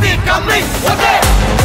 வாத்தி கம்மி ஓகே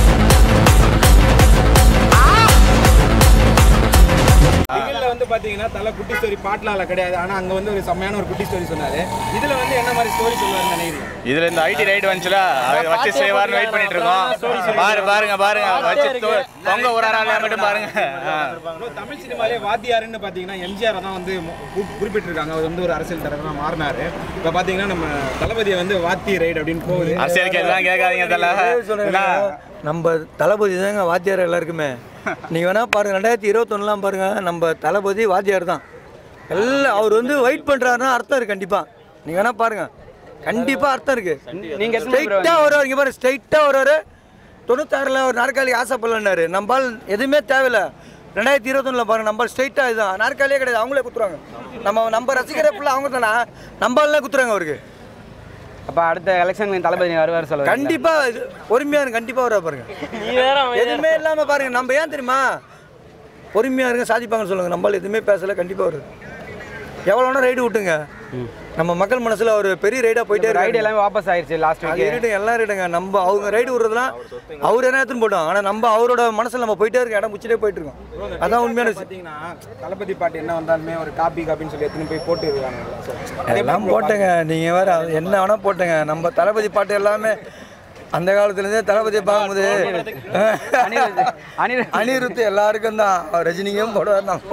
திகில்ல வந்து பாத்தீங்கன்னா தலை குட்டி ஸ்டோரி பாட்டுலால கிடையாது ஆனா அங்க வந்து ஒரு செம்மையான ஒரு குட்டி ஸ்டோரி சொன்னாரு இதுல வந்து என்ன மாதிரி ஸ்டோரி சொல்லுவாருன்னு நினைக்கிறீங்க இதுல இந்த ஐடி ரைடு வந்துச்சுல அதை வச்சு செய்வார்னு வெயிட் பண்ணிட்டு இருக்கோம் பாரு பாருங்க பாருங்க வச்சு தொ- தொங்க ஒரு ஆள் மட்டும் பாருங்க ஆ. bro, தமிழ் சினிமாலே வாத்தியாருன்னு பாத்தீங்கன்னா எம்ஜிஆர் தான் வந்து கு- குறிப்பிட்டிருக்காங்க அவர் வந்து ஒரு அரசியல் தலைவரா மாறினாரு இப்ப பாத்தீங்கன்னா நம்ம தளபதியை வந்து வாத்தி ரைடு அப்படின்னு போகுது அரசியல் கேள்விலாம் கேட்காதீங்க தல என்ன? நம்ம தளபதி தாங்க வாத்தியார் எல்லாருக்குமே நீங்கள் வேணா பாருங்க ரெண்டாயிரத்தி இருபத்தொன்னுலாம் பாருங்க நம்ம தளபதி வாத்தியார் தான் எல்லாம் அவர் வந்து வெயிட் பண்ணுறாருன்னா அர்த்தம் இருக்கு கண்டிப்பாக நீங்கள் வேணா பாருங்க கண்டிப்பாக அர்த்தம் இருக்கு நீங்கள் ஸ்ட்ரைட்டாக வருவார் இங்கே பாருங்க ஸ்ட்ரைட்டாக வருவார் தொண்ணூத்தாறில் ஒரு நாற்காலி ஆசைப்படலன்னாரு நம்பால் எதுவுமே தேவையில்ல ரெண்டாயிரத்தி இருபத்தொன்னில் பாருங்க நம்ம ஸ்ட்ரைட்டாக இதுதான் நாற்காலியே கிடையாது அவங்களே குத்துறாங்க நம்ம நம்ம ரசிக்கிற பிள்ளை அவங்க தானே நம்பாலே குத்துறாங்க அவருக்கு அப்ப அடுத்த எலெக்ஷன் தளபதி வருவார் சொல்லுவாங்க கண்டிப்பா இது பொறுமையா இருங்க கண்டிப்பா வர பாருங்க எதுவுமே இல்லாம பாருங்க நம்ம ஏன் தெரியுமா பொறுமையா இருங்க சாதிப்பாங்கன்னு சொல்லுங்க நம்மளால எதுவுமே பேசல கண்டிப்பா வரும் எவ்வளோனா ரைடு விட்டுங்க நம்ம மக்கள் மனசுல ஒரு பெரிய ரைடா போயிட்டே ரைடு இருக்கு எல்லாமே வாபஸ் ஆயிருச்சு லாஸ்ட் அது வீக் இருக்கட்டும் எல்லாம் இருக்கட்டுங்க நம்ம அவங்க ரைடு விடுறதுலாம் அவர் என்ன எடுத்துன்னு போட்டோம் ஆனா நம்ம அவரோட மனசுல நம்ம போயிட்டே இருக்க இடம் முடிச்சிட்டே போயிட்டு இருக்கோம் அதான் உண்மையான விஷயம். பாத்தீங்கன்னா தளபதி பாட்டு என்ன வந்தாலுமே ஒரு காப்பி காப்பின்னு சொல்லி எடுத்துன்னு போய் போட்டு இருக்காங்க So, அதே எல்லாம் மாதிரி bro, போட்டேங்க நீங்க வேற அது என்ன வேணா போட்டேங்க நம்ம தளபதி பாட்டு எல்லாமே அந்த காலத்துலேருந்தே தளபதியை பார்க்கும்போது அனிருத் அனிருத் எல்லாருக்கும் தான் ரஜினிக்கும் போடுவார் தான்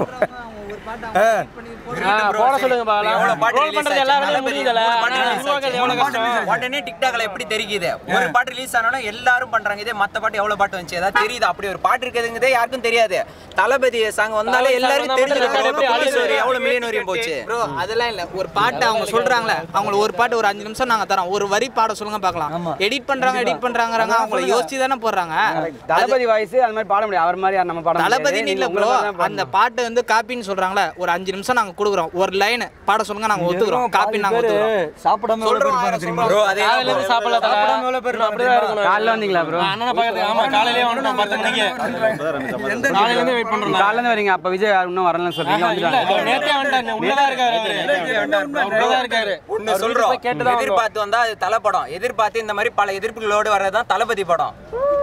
போட சொல்லுங்க ரோல் பண்றது எல்லா வேலையும் முடியுதுல ஆனா உருவாக்குறது எவ்வளவு கஷ்டம் உடனே டிக்டாக்ல எப்படி தெரியுது ஒரு பாட்டு ரிலீஸ் ஆனாலும் எல்லாரும் பண்றாங்க இதே மத்த பாட்டு எவ்வளவு பாட்டு வந்துச்சு ஏதாவது தெரியுது அப்படி ஒரு பாட்டு இருக்குதுங்கிறதே யாருக்கும் தெரியாது தளபதி சாங் வந்தாலே எல்லாருக்கும் தெரிஞ்சது எவ்வளவு மில்லியன் வரையும் போச்சு ப்ரோ அதெல்லாம் இல்ல ஒரு பாட்டு அவங்க சொல்றாங்களே அவங்கள ஒரு பாட்டு ஒரு அஞ்சு நிமிஷம் நாங்க தரோம் ஒரு வரி பாட சொல்லுங்க பார்க்கலாம் எடிட் பண்றாங்க எடிட் பண்றாங்கறாங்க அவங்கள யோசிச்சு தானே போடுறாங்க தளபதி வாய்ஸ் அது மாதிரி பாட முடியாது அவர் மாதிரி யார் நம்ம பாட தளபதி முடியாது. இல்ல நீங்க ப்ரோ உங்களை மாதிரி தான் பாடணும். அந்த பாட்டு வந்து காப்பின்னு சொல்றாங்களே ஒரு அஞ்சு நிமிஷம் நாங்க கொடுக்குறோம் ஒரு லைன் பாட சொல்லுங்க நாங்க ஒத்துக்குறோம் காப்பின்னு நாங்க ஒத்துக்குறோம் சாப்பிடாம எவ்வளவு பேர் இருப்பாங்க தெரியுமா ப்ரோ அதே காலையில இருந்து சாப்பிடல தல. சாப்பிடாம எவ்வளவு பேர் இருப்பாங்க அப்படிதான் தெரியுமா? இருக்கணும். காலைல வந்தீங்களா ப்ரோ அண்ணனை பார்க்கறதுக்கு ஆமா காலையிலே வந்துட்டோம் பத்து மணிக்கு காலையில இருந்து வெயிட் பண்றோம் காலைல இருந்து வரீங்க அப்ப விஜய் இன்னும் வரலன்னு சொல்றீங்க இல்ல வந்துட்டாங்க நேத்தே வந்துட்டாங்க உள்ளதா இருக்காரு அவரு உள்ளதா இருக்காரு ஒண்ணு சொல்றோம் கேட்டுதான் வந்தோம். எதிர்பார்த்து வந்தா அது தலை படம் எதிர்பார்த்து இந்த மாதிரி பல எதிர்ப்புகளோடு வர்றதுதான் தளபதி படம்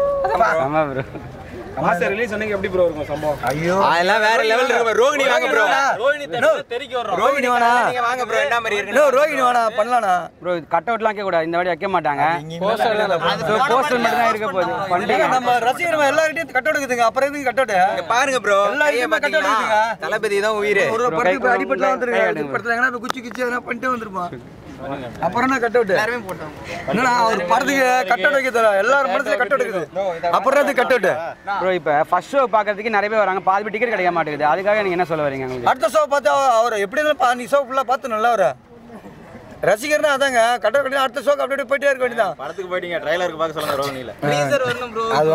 ஆமா ப்ரோ மாஸ்டர் ரிலீஸ் அன்னைக்கு எப்படி ப்ரோ இருக்கும் சம்பவம் ஐயோ அதெல்லாம் வேற லெவல் இருக்கு ரோகிணி வாங்க ப்ரோ தெரிக்க வர்றோம் ரோகிணி வேணா நீங்க வாங்க ப்ரோ என்ன மாதிரி இன்னும் இருக்கு ரோகிணி வேணா பண்ணலாண்ணா ப்ரோ கட் அவுட்லாம் வைக்க கூடாது இந்த வாட்டி வைக்க மாட்டாங்க போஸ்டர் போஸ்டர் மட்டும் தான் இருக்க போகுது பண்டிகை நம்ம ரசிகர் எல்லார்கிட்டயும் கட் இருக்குதுங்க அப்புறம் எதுக்கு கட் இங்க பாருங்க ப்ரோ எல்லா இடத்துலயும் cut out இருக்குங்க. தளபதி தான் உயிர் ஒரு Bro, படத்துக்கு கை- அடிபட்டுலாம் கை வந்துருங்க காட்டுங்க. படுத்தாங்கன்னா இப்ப குச்சி குச்சி எதனா பண்ணிட்டே வந்துருப்பான் அப்புறம் என்ன கட் அவுட் என்னடா ஒரு படத்துக்கு கட் அவுட் வைக்க தர எல்லாரும் மனசுல கட் அவுட் இருக்குது அப்புறம் அது கட் அவுட் ப்ரோ இப்போ ஃபர்ஸ்ட் ஷோ பார்க்கறதுக்கு நிறைய பேர் வராங்க பாதி டிக்கெட் கிடைக்க மாட்டேங்குது அதுக்காக நீங்க என்ன சொல்ல வரீங்க உங்களுக்கு அடுத்த ஷோ பார்த்தா அவர் எப்படி இருந்தாலும் பா- நீ ஷோ ஃபுல்லா பார்த்து நல்லா வர ரசிகர்னா அதாங்க கட் அவுட் கட்டி அடுத்த ஷோக்கு அப்படியே போயிட்டே இருக்க வேண்டியதான் படத்துக்கு போயிட்டீங்க ட்ரைலருக்கு பார்க்க சொல்லுங்க ரோகிணியில டீசர் வரணும் ப்ரோ அது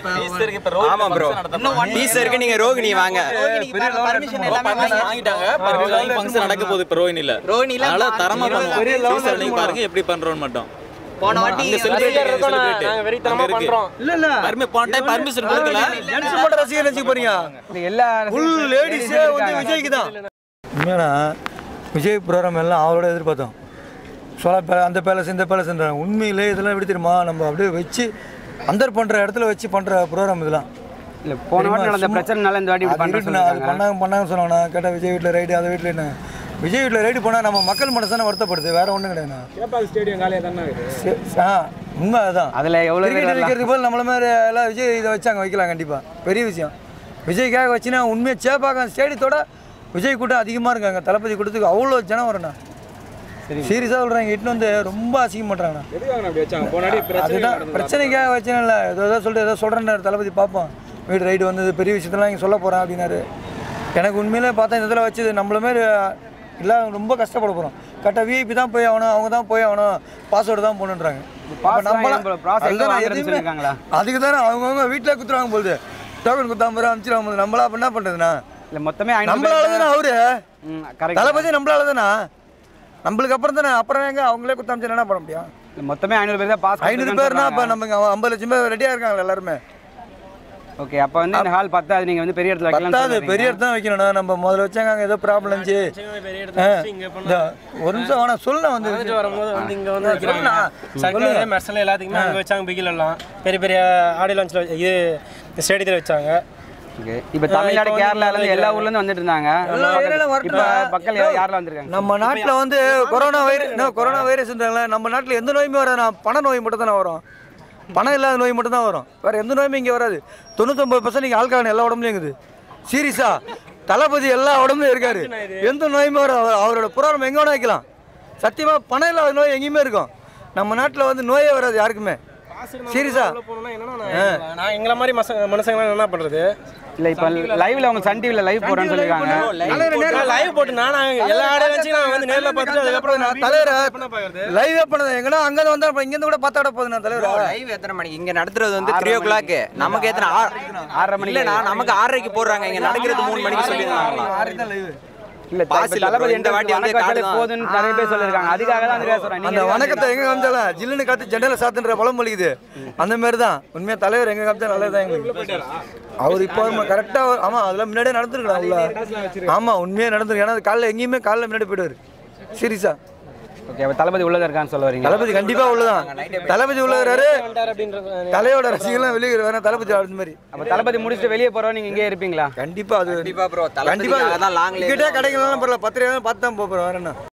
வாங்க. ஆமா ப்ரோ டீசருக்கு நீங்க ரோகிணி வாங்க பர்மிஷன் எல்லாமே வாங்கிட்டாங்க ஃபங்க்ஷன் நடக்க போகுது இப்போ ரோஹினில ரோஹினில அதனால தரமா பெரிய பண்ணுவோம் level டீசர் நீங்க பாருங்க எப்படி பண்றோம்னு மட்டும் போன வாட்டி அங்க celebrate ரசிகர் இருக்கோம் celebrate. நாங்க வெறித்தனமா அங்க இருக்கு. பண்றோம் இல்ல இல்ல பர்மி போன டைம் பர்மிஷன் கொடுக்கல ஜென்ஸ் மட்டும் ரசிகர் ரசிக்க போறீங்க இந்த எல்லா ஃபுல் லேடிஸே வந்து விஜய்க்கு தான் உண்மையானா விஜய் ப்ரோக்ராம் எல்லாம் அவரோட எதிர்பார்த்தோம் சோலா பே அந்த பேலஸ் இந்த பேலஸ்ன்றாங்க உண்மையிலே இதெல்லாம் எப்படி தெரியுமா நம்ம அப்படியே வச்சு அந்தர் பண்ணுற இடத்துல வச்சு பண்ணுற ப்ரோக்ராம் இதெல்லாம் இல்ல போன வாட்டி நடந்த பிரச்சனைனால இந்த வாட்டி இப்படி அது பண்ற இருக்குண்ணா, அது சொல்லிருக்காங்க பண்ணாங்க பண்ணாங்க சொன்னாங்கண்ணா கேட்டால் விஜய் வீட்டில் ரைடு அதை வீட்டில் என்ன விஜய் வீட்டில் ரைடு போனால் நம்ம மக்கள் மனசான வருத்தப்படுது வேற ஒன்றும் கிடையாதுண்ணா கேப்பால் ஸ்டேடியம் காலியாக தானே இருக்குது சே- ஆ உண்மை அதுதான் அதுல எவ்வளவு பேர் கிரிக்கெட் வரலாம்? வைக்கிறதுக்கு போல் நம்மள மாதிரி எல்லாம் விஜய் இதை வச்சாங்க வைக்கலாம் கண்டிப்பாக பெரிய விஷயம் விஜய்க்காக வச்சுன்னா உண்மையாக சேப்பாக்கம் ஸ்டேடியத்தோட விஜய் கூட்டம் அதிகமாக இருக்காங்க தளபதி கூட்டத்துக்கு அவ்வளோ ஜனம் வரண்ணா சீரியஸாக சொல்கிறாங்க இட்டுன்னு வந்து ரொம்ப அசிங்க பண்ணுறாங்கண்ணா எதுக்காக அப்படி வச்சாங்க போனாடி பிரச்சனை அதுதான் நடந்தது. பிரச்சனைக்காக வச்சேன் இல்லை ஏதோ ஏதோ சொல்லிட்டு ஏதோ சொல்கிறேன் தளபதி பார்ப்போம் வீடு ரைடு வந்தது பெரிய விஷயத்தெல்லாம் இங்கே சொல்ல போகிறேன் அப்படின்னாரு எனக்கு உண்மையிலே பார்த்தா இந்த இதில் வச்சது நம்மள மாரி இல்லை ரொம்ப கஷ்டப்பட போகிறோம் கரெக்டாக விஐபி தான் போய் ஆகணும் அவங்க தான் போய் ஆகணும் பாஸ்வேர்டு தான் போகணுன்றாங்க pass அப்ப நம்மளாம் தான் bro, process அதுதான் நான் வாங்குறதுன்னு எதுவுமே- சொல்லியிருக்காங்களா? அதுக்கு தானே அவங்கவுங்க வீட்டில் குத்துறாங்க போகுது டோக்கன் குத்தாம ரூபா அனுப்பிச்சிருவாங்க போகுது நம்மளா அப்ப என்ன பண்ணுறதுண்ணா இல்ல மொத்தமே ஐநூறு நம்மளால தானே அவரு கரெக்ட் தளபதி நம்மளால தானே நம்மளுக்கு அப்புறம் தானே அப்புறம் எங்க அவங்களே குத்தாமிச்சு என்ன பண்ண முடியும் மொத்தமே ஐநூறு பேர் தான் பாஸ் ஐநூறு பேர்னா இப்போ நம்ம இங்க ஐம்பது லட்சம் பேர் ரெடியாக இருக்காங்களா எல்லாருமே ஓகே அப்போ வந்து இந்த ஹால் பத்தாது நீங்க வந்து பெரிய இடத்துல வைக்கலாம் பத்தாவது பெரிய இடத்துல தான் வைக்கணும்ண்ணா நம்ம முதல்ல வச்சாங்க அங்கே ஏதோ ப்ராப்ளம் இருந்துச்சு ஆ, இந்த ஒரு நிமிஷம் வேணா சொல்ல வந்து வரும்போது வந்து இங்க வந்து சொல்லுண்ணா. சர்க்கரை மெர்சல் எல்லாத்துக்குமே அங்க வச்சாங்க பிகில் எல்லாம் பெரிய பெரிய ஆடியோ லான்ச்ல இது ஸ்டேடியத்தில் வச்சாங்க ஓகே இப்போ தமிழ்நாடு கேரளால இருந்து எல்லா ஊர்ல இருந்து வந்துட்டு இருந்தாங்க எல்லா ஏரியால வரட்டும். இப்போ மக்கள் யார்- யாரெல்லாம் வந்திருக்காங்க நம்ம நாட்டில் வந்து கொரோனா வைரஸ் என்ன கொரோனா வைரஸ்ன்றாங்களே நம்ம நாட்டில் எந்த நோயுமே வராது பண நோய் மட்டும் தானே வரும் பணம் இல்லாத நோய் மட்டும் தான் வரும் வேறு எந்த நோயுமே இங்கே வராது தொண்ணூத்தொம்பது பர்சன்ட் இங்கே ஆள்காரன் எல்லா உடம்புலையும் இருக்குது சீரியஸா தளபதி எல்லா உடம்புலையும் இருக்காரு எந்த நோயுமே வராது அவர் அவரோட புராணம் எங்கே வேணா வைக்கலாம் சத்தியமாக பணம் இல்லாத நோய் எங்கேயுமே இருக்கும் நம்ம நாட்டில் வந்து நோயே வராது யாருக்குமே சீரியஸா உள்ள போனோம்னா என்னன்னா நான் நான் எங்களை மாதிரி மச மனுஷங்களாம் என்ன பண்றது இல்ல இப்போ லைவ்ல அவங்க சன் டிவில லைவ் போறேன்னு சொல்லிருக்காங்க லைவ் போட்டு நான் எல்லா ஆடியோ லான்ச்சையும் நான் வந்து நேர்ல பார்த்துட்டு அதுக்கப்புறம் நான் தலைவரை பண்ண பாக்குறது லைவே பண்ணது எங்கன்னா அங்கே வந்தா அப்புறம் இங்கேருந்து கூட பார்த்தா போகுது நான் தலைவர் லைவ் எத்தனை மணிக்கு இங்க நடத்துறது வந்து த்ரீ ஓ கிளாக் நமக்கு எத்தனை ஆறரை மணி இல்ல நமக்கு ஆறரைக்கு போடுறாங்க இங்க நடக்கிறது மூணு மணிக்கு சொல்லிருக்காங்க இல்ல பாஸ் இல்ல தளபதி bro. இந்த வாட்டி வந்து காடு தான். போதுன்னு நிறைய பேர் சொல்லிருக்காங்க அதுக்காக தான் அந்த சொல்றேன் அந்த வணக்கத்தை எங்க காமிச்சாலும் ஜில்லுன்னு காத்து ஜெண்டல சாத்துன்ற பழம் மொழிக்குது அந்த மாதிரி தான் உண்மையா தலைவர் எங்க காமிச்சா நல்லதுதான் எங்களுக்கு அவர் இப்போ கரெக்டா ஆமா அதெல்லாம் முன்னாடியே நடந்துருக்கலாம் உள்ள ஆமா உண்மையா நடந்துருக்கு ஏன்னா அது காலைல எங்கேயுமே காலைல முன்னாடி போயிடுவாரு சீரியஸா ஓகே அப்ப தளபதி உள்ளதா இருக்கான்னு சொல்ல வரீங்க தளபதி கண்டிப்பா உள்ளதான் தளபதி உள்ளவராரு அப்படின்றது தலையோட ரசிகர்லாம் வெளியே வேற தளபதி அந்த மாதிரி அப்ப தளபதி முடிச்சுட்டு வெளியே போறோம் நீங்க இங்கே இருப்பீங்களா கண்டிப்பா அது கண்டிப்பா ப்ரோ கண்டிப்பா தளபதி தான் லாங்ல டிக்கெட்டே கிடைக்கலாம் பரவாயில்ல பத்து ரூபா பார்த்து தான் போகிறோம் வேற என்ன